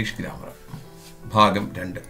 English grammar ഭാഗം രണ്ട്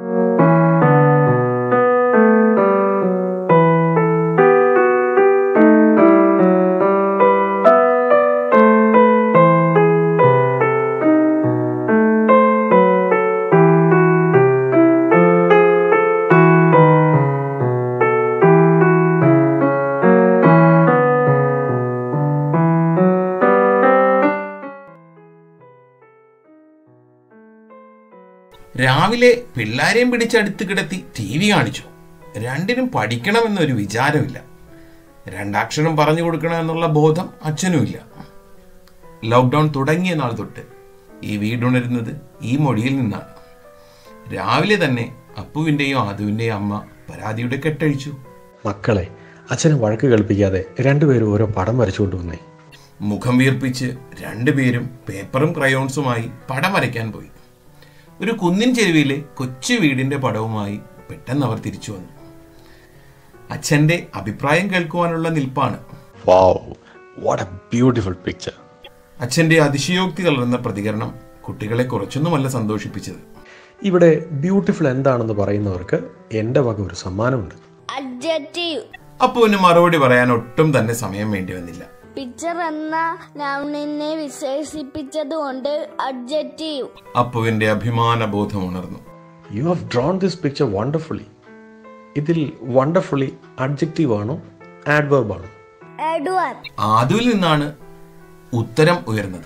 രാവിലെ പിള്ളാരെയും പിടിച്ചടുത്ത് കിടത്തി ടി വി കാണിച്ചു രണ്ടിനും പഠിക്കണമെന്നൊരു വിചാരമില്ല രണ്ടാക്ഷരം പറഞ്ഞു കൊടുക്കണമെന്നുള്ള ബോധം അച്ഛനുമില്ല ലോക്ക്ഡൗൺ തുടങ്ങിയ നാൾ തൊട്ട് ഈ വീടുണരുന്നത് ഈ മൊഴിയിൽ നിന്നാണ് രാവിലെ തന്നെ അപ്പുവിൻ്റെയും ആദുവിൻ്റെയും അമ്മ പരാതിയുടെ കെട്ടഴിച്ചു മക്കളെ അച്ഛനെ വഴക്ക് കേൾപ്പിക്കാതെ രണ്ടുപേരും ഓരോ പടം വരച്ചു കൊണ്ടുവന്നേ മുഖം വീർപ്പിച്ച് രണ്ടുപേരും പേപ്പറും ക്രയോൺസുമായി പടം വരയ്ക്കാൻ പോയി ഒരു കുന്നിൻ ചെരുവിലെ കൊച്ചു വീടിന്റെ പടവുമായി പെട്ടെന്ന് അവർ തിരിച്ചു വന്നു അച്ഛന്റെ അഭിപ്രായം കേൾക്കുവാനുള്ള നിൽപ്പാണ് wow what a beautiful picture അച്ഛന്റെ അതിശയോക്തി കലർന്ന പ്രതികരണം കുട്ടികളെ കുറച്ചൊന്നുമല്ല സന്തോഷിപ്പിച്ചത് ഇവിടെ ബ്യൂട്ടിഫുൾ എന്താണെന്ന് പറയുന്നവർക്ക് എൻ്റെ വക ഒരു സമ്മാനമുണ്ട് അഡ്ജക്റ്റീവ് അപ്പുവിന് മറുപടി പറയാൻ ഒട്ടും തന്നെ സമയം വേണ്ടി വന്നില്ല പിക്ചർ എന്ന നൗണിനെ വിശേഷിപ്പിച്ചതുകൊണ്ട് അഡ്ജക്റ്റീവ് അപ്പുവിന്റെ അഭിമാന ബോധം ഉണർന്നു you have drawn this picture wonderfully ഇതിൽ വണ്ടർഫുള്ളി അഡ്ജക്റ്റീവ് ആണോ ആഡ്വേർബ് ആണോ എഡ്വേർഡ് ആദുവിൽ നിന്നാണ് ഉത്തരം ഉയർന്നത്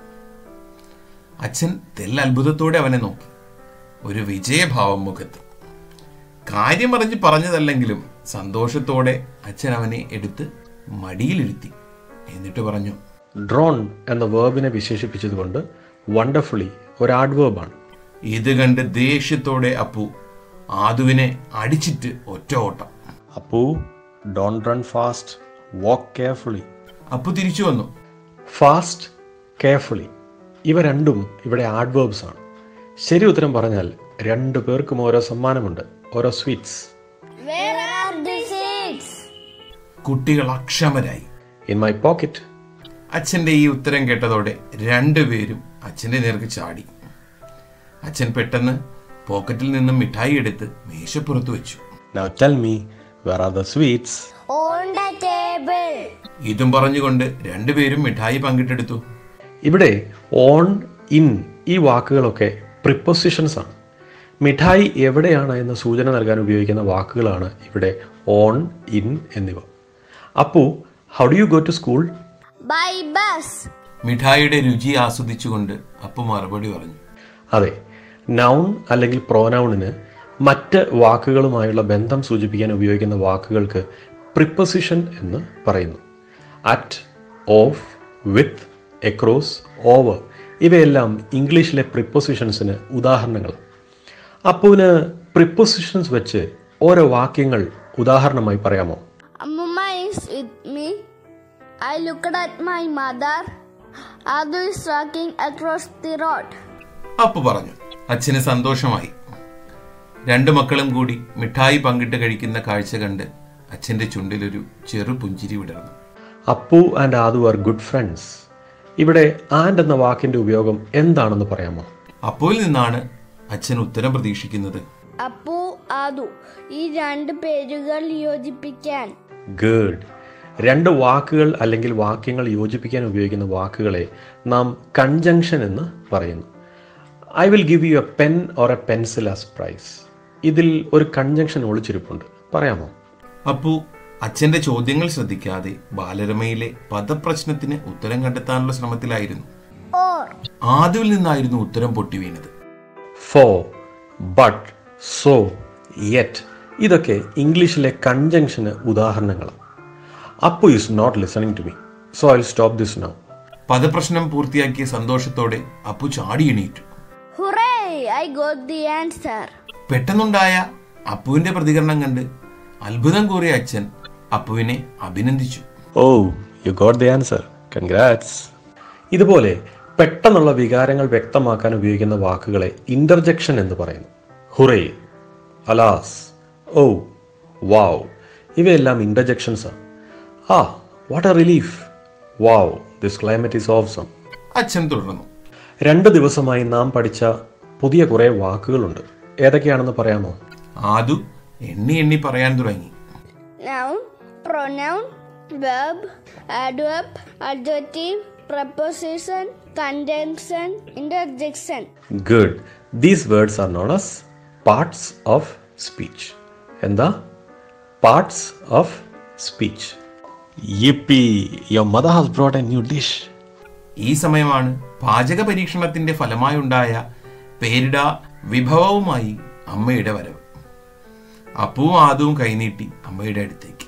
അച്ഛൻ തെല്ലത്ഭുതത്തോടെ അവനെ നോക്കി ഒരു വിജയഭാവം മുഖത്ത് കാര്യം അറിഞ്ഞ് പറഞ്ഞതല്ലെങ്കിലും സന്തോഷത്തോടെ അച്ഛൻ അവനെ എടുത്ത് മടിയിലിരുത്തി എന്നിട്ട് പറഞ്ഞു ഡ്രോൺ എന്ന വേർബിനെ വിശേഷിപ്പിച്ചതുകൊണ്ട് വണ്ടർഫുള്ളി ഒരു ആഡ്വേർബ് ആണ് ഇത് കണ്ട് ദേഷ്യത്തോടെ അപ്പു ആദുവിനെ അടിച്ചിട്ട് ഒറ്റ ഓട്ടം Appu don't run fast walk carefully Appu തിരിച്ചു വന്നു ഫാസ്റ്റ് കെയർഫുള്ളി ഇവ രണ്ടും ഇവിടെ ആഡ്വേർബ്സ് ആണ് ശരി ഉത്തരം പറഞ്ഞാൽ രണ്ടു പേർക്കും ഓരോ സമ്മാനമുണ്ട് ഓരോ sweets where are the sweets കുട്ടികൾ അക്ഷമരായി ഇൻ മൈ പോക്കറ്റ് അച്ഛന്റെ ഈ ഉത്തരം കേട്ടതോടെ രണ്ടുപേരും അച്ഛന്റെ നേർക്ക് ചാടി അച്ഛൻ പെട്ടെന്ന് പോക്കറ്റിൽ നിന്നും മിഠായി എടുത്ത് മേശപ്പുറത്ത് വെച്ചു now tell me where are the sweets on the table ഇതും പറഞ്ഞുകൊണ്ട് രണ്ടുപേരും മിഠായി പങ്കിട്ടെടുത്തു ഇവിടെ ഓൺ ഇൻ ഈ വാക്കുകളൊക്കെ പ്രിപ്പൊസിഷൻസ് ആണ് മിഠായി എവിടെയാണ് എന്ന സൂചന നൽകാൻ ഉപയോഗിക്കുന്ന വാക്കുകളാണ് ഇവിടെ ഓൺ ഇൻ എന്നിവ Appu how do you go to school by bus മിഠായിയുടെ രുചി ആസ്വദിച്ചുകൊണ്ട് അപ്പു മറുപടി പറഞ്ഞു അതെ നൗൺ അല്ലെങ്കിൽ പ്രോനൗണിന് മറ്റ് വാക്കുകളുമായുള്ള ബന്ധം സൂചിപ്പിക്കാൻ ഉപയോഗിക്കുന്ന വാക്കുകൾക്ക് പ്രിപ്പൊസിഷൻ എന്ന് പറയുന്നു at of with across over ഇവയെല്ലാം ഇംഗ്ലീഷിലെ പ്രിപ്പൊസിഷൻസിന് ഉദാഹരണങ്ങൾ അപ്പുവിന് പ്രിപ്പൊസിഷൻസ് വെച്ച് ഓരോ വാക്യങ്ങൾ ഉദാഹരണമായി പറയാമോ Ammumma is with me I looked at my mother അതു is walking across the road Appu പറഞ്ഞു അച്ഛന് സന്തോഷമായി രണ്ടു മക്കളും കൂടി മിഠായി പങ്കിട്ട് കഴിക്കുന്ന കാഴ്ച കണ്ട് അച്ഛന്റെ ചുണ്ടിലൊരു ചെറു പുഞ്ചിരി വിടർന്നു Appu and Aadu are good friends ഇവിടെ ആൻഡ് എന്ന വാക്കിന്റെ ഉപയോഗം എന്താണെന്ന് പറയാമോ അപ്പോയിൽ നിന്നാണ് അച്ഛൻ ഉത്തരം പ്രതീക്ഷിക്കുന്നത് അപ്പു ആദു ഈ രണ്ട് പേരുകൾ യോജിപ്പിക്കാൻ ഗേഡ് രണ്ട് വാക്കുകൾ അല്ലെങ്കിൽ വാക്യങ്ങൾ യോജിപ്പിക്കാൻ ഉപയോഗിക്കുന്ന വാക്കുകളെ നാം കൺജങ്ഷൻ എന്ന് പറയുന്നു I will give you a pen or a pencil as prize ഇതിൽ ഒരു കൺജങ്ഷൻ ഒളിച്ചിരിപ്പുണ്ട് പറയാമോ അപ്പു അച്ഛന്റെ ചോദ്യങ്ങൾ ശ്രദ്ധിക്കാതെ ബാലരമയിലെ പദപ്രശ്നത്തിന് ഉത്തരം കണ്ടെത്താനുള്ള ശ്രമത്തിലായിരുന്നു ഓർ ആദ്യവിൽ നിന്നായിരുന്നു ഉത്തരം പൊട്ടി വീണത് ഫോ ബട്ട് സോ യെറ്റ് ഇതൊക്കെ ഇംഗ്ലീഷിലെ കൺജങ്ഷന് ഉദാഹരണങ്ങളാണ് Appu is not listening to me so I stop this now പദപ്രശ്നം പൂർത്തിയാക്കിയ സന്തോഷത്തോടെ അപ്പു ചാടി എണീറ്റു hurray I got the answer പെട്ടെന്നുണ്ടായ അപ്പുവിന്റെ പ്രതികരണം കണ്ട് അത്ഭുതം കൂറിയ അച്ഛൻ അപ്പുവിനെ അഭിനന്ദിച്ചു oh you got the answer congrats ഇതുപോലെ പെട്ടെന്നുള്ള വികാരങ്ങൾ വ്യക്തമാക്കാൻ ഉപയോഗിക്കുന്ന വാക്കുകളെ ഇന്റർജെക്ഷൻ എന്ന് പറയുന്നു ഹുറേ അലാസ് ഓ വാവ് ഇവയെല്ലാം ഇന്റർജെക്ഷൻസ് ആണ് ah what a relief wow this climate is awesome അച്ഛൻ തുടർന്നു രണ്ട് ദിവസമായി നാം പഠിച്ച പുതിയ കുറേ വാക്കുകളുണ്ട് ഏതൊക്കെയാണെന്ന് പറയാമോ ആദു എണ്ണി എണ്ണി പറയാൻ തുടങ്ങി Noun, pronoun, verb, adverb, adjective, preposition, conjunction, interjection. Good these words are known as parts of speech എന്താ parts of speech yippee your mother has brought a new dish ഈ സമയമാണ് പാചക പരീക്ഷണത്തിന്റെ ഫലമായുണ്ടായ പേരിട വിഭവവുമായി അമ്മയുടെ വരവ് അപ്പുവും ആദവും കൈനീട്ടി അമ്മയുടെ അടുത്തേക്ക്